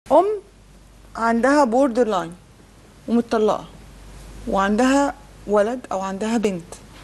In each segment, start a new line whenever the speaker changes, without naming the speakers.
ام عندها بوردر لاين ومتطلقه وعندها ولد او عندها بنت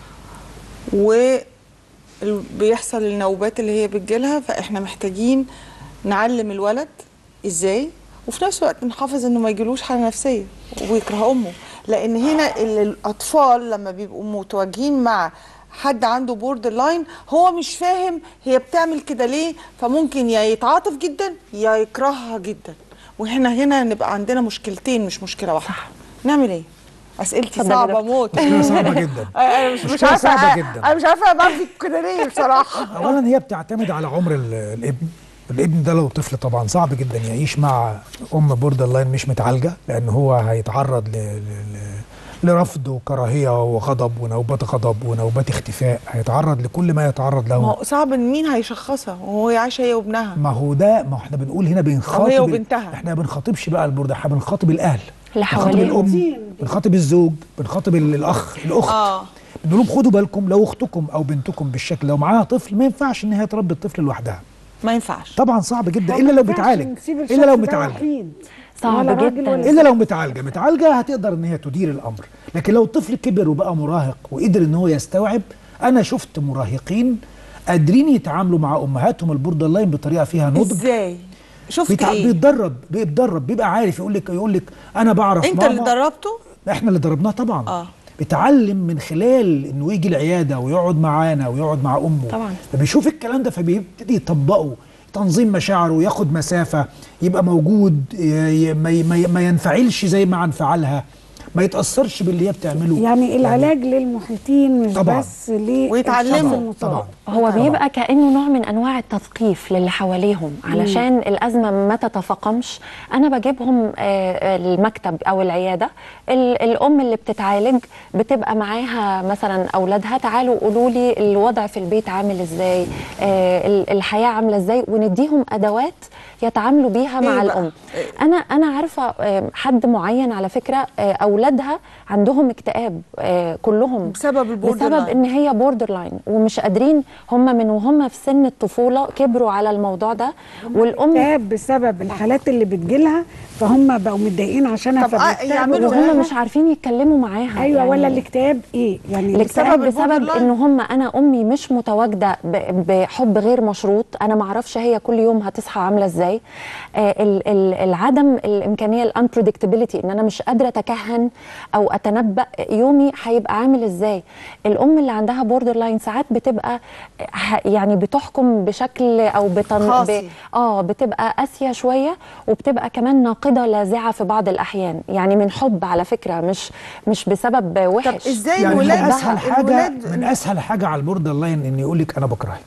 و ال- بيحصل النوبات اللي هي بتجيلها فاحنا محتاجين نعلم الولد ازاي وفي نفس الوقت نحافظ انه ما يجيلوش حاله نفسيه ويكره امه لان هنا ال- الاطفال لما بيبقوا متواجهين مع حد عنده بوردر لاين هو مش فاهم هي بتعمل كده ليه فممكن يا يتعاطف جدا يا يكرهها جدا وهنا هنا نبقى عندنا مشكلتين مش مشكله واحده نعمل ايه اسئلتي
اتفضلي يا
صعبه
دكتور.
موت
مشكلة صعبة جدا
انا مش مش
مشكلة
عارفه
صعبة
أ-
جدا.
انا مش عارفه بعمل كده ليه بصراحه
اولا هي بتعتمد على عمر ال- الابن الابن ده لو طفل طبعا صعب جدا يعيش مع ام بوردر لاين مش متعالجه لان هو هيتعرض ل... ل... ل... لرفض وكراهيه وغضب ونوبات غضب ونوبات اختفاء هيتعرض لكل ما يتعرض
ما
له
هو صعب ان مين هيشخصها وهو عايشه هي وابنها
ما هو ده ما احنا بنقول هنا بنخاطب
أو هي
ال-
وبنتها.
احنا ما بنخاطبش بقى البوردر احنا بنخاطب الاهل
اللي
بنخاطب
حواليهم.
الام بنخاطب الزوج بنخاطب ال- الاخ الاخت
اه
بنقول لهم خدوا بالكم لو اختكم او بنتكم بالشكل لو معاها طفل ما ينفعش ان هي تربي الطفل لوحدها
ما ينفعش
طبعا صعب جدا
هو
الا
ما
لو
ينفعش
بتعالج
نسيب
الا
الشخص
لو
ده
متعالجه
وحيد.
صعب
ولا راجل
جداً.
ولا
الا لو متعالجه متعالجه هتقدر ان هي تدير الامر لكن لو الطفل كبر وبقى مراهق وقدر ان هو يستوعب انا شفت مراهقين قادرين يتعاملوا مع امهاتهم البوردر لاين بطريقه فيها نضج
ازاي شفت
بيتع...
ايه
بيتدرب بيتدرب بيبقى عارف يقول لك يقول لك انا بعرف
انت
ماما
اللي دربته
احنا اللي دربناه طبعا
آه.
بيتعلم من خلال انه يجي العياده ويقعد معانا ويقعد مع امه
طبعاً.
فبيشوف الكلام ده فبيبتدي يطبقه تنظيم مشاعره ياخد مسافه يبقى موجود ي- ي- ما ي- ما ي- ما ينفعلش زي ما انفعلها ما يتاثرش باللي هي بتعمله
يعني العلاج للمحيطين مش
طبعاً.
بس ليه
ويتعلموا.
الشخص
طبعا
المصاب.
طبعا
هو
طبعاً.
بيبقى كانه نوع من انواع التثقيف للي حواليهم علشان الازمه ما تتفاقمش انا بجيبهم آه، آه، المكتب او العياده ال- الام اللي بتتعالج بتبقى معاها مثلا اولادها تعالوا قولوا لي الوضع في البيت عامل ازاي آه، ال- الحياه عامله ازاي ونديهم ادوات يتعاملوا بيها
إيه
مع
بقى؟
الام انا انا عارفه آه، حد معين على فكره آه، اولادها عندهم اكتئاب آه، كلهم
بسبب البوردر
بسبب
لاين.
ان هي بوردر لاين ومش قادرين هم من وهم في سن الطفوله كبروا على الموضوع ده والام
اكتئاب بسبب الحالات اللي بتجيلها فهم بقوا متضايقين عشانها
طب آه،
فبيكتئبوا
يعملوا
وهم-
وهم مش عارفين يتكلموا معاها
ايوه
يعني
ولا الاكتئاب ايه يعني
الاكتئاب
بسبب
بسبب
الborderline.
ان هم انا امي مش متواجده ب- بحب غير مشروط انا ما اعرفش هي كل يوم هتصحى عامله ازاي آه، ال- ال- العدم الامكانيه الانبريدكتبيليتي ان انا مش قادره اتكهن او اتنبا يومي هيبقى عامل ازاي الام اللي عندها بوردر لاين ساعات بتبقى ه- يعني بتحكم بشكل او بتن...
قاسي.
ب... اه بتبقى قاسيه شويه وبتبقى كمان ناقده لاذعه في بعض الاحيان يعني من حب على فكره مش مش بسبب
طب
وحش
ازاي
يعني من
الولاد
اسهل حاجه
الولاد
من اسهل حاجه على البوردر لاين ان يقول لك انا بكرهك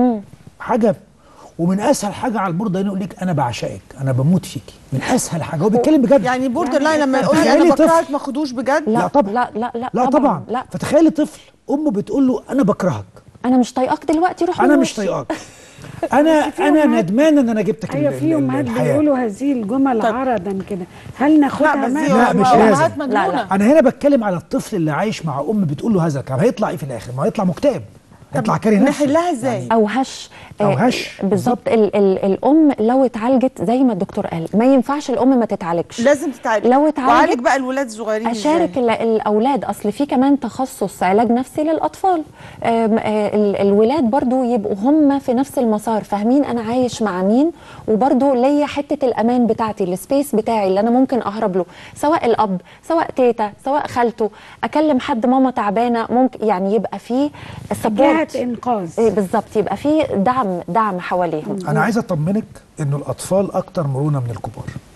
حاجه ومن اسهل حاجه على البوردر لاين يقول لك انا بعشقك انا بموت فيكي من اسهل حاجه هو بيتكلم بجد
يعني بوردر لاين لما يقول لي
تخيلي
انا
طفل.
بكرهك ما خدوش بجد
لا,
لا طبعا.
لا لا لا,
لا طبعا
لا
فتخيلي طفل امه بتقول له انا بكرهك
انا مش طايقاك دلوقتي روح
انا
من
مش
وشي.
طايقاك انا
في
انا
أمهات-
ندمان ان انا جبتك
ايوه
ال-
في
ال-
امهات
الحياه
بيقولوا هذه الجمل
طب.
عرضا كده هل ناخدها
لا بس دي
معانا؟
لا، مش
أمهات
لازم.
مجنونة.
لا، لا.
انا هنا بتكلم على الطفل اللي عايش مع ام بتقول له هذا الكلام هيطلع ايه في الاخر ما هيطلع مكتئب هيطلع كاره نفسه
نحلها ازاي
او هش
أو
آه،
هش،
بالظبط ال ال الام لو اتعالجت زي ما الدكتور قال ما ينفعش الام ما تتعالجش
لازم تتعالج
لو اتعالجت
وعالج بقى الولاد الصغيرين
اشارك
إزاي؟
ال- الاولاد اصل في كمان تخصص علاج نفسي للاطفال آم، آه، ال- الولاد برضو يبقوا هم في نفس المسار فاهمين انا عايش مع مين وبرضو ليا حته الامان بتاعتي السبيس بتاعي اللي انا ممكن اهرب له سواء الاب سواء تيتا سواء خالته اكلم حد ماما تعبانه ممكن يعني يبقى في
جهه
سبورت
انقاذ
بالظبط يبقى في دعم دعم حواليهم
انا عايز اطمنك انه الاطفال اكتر مرونه من الكبار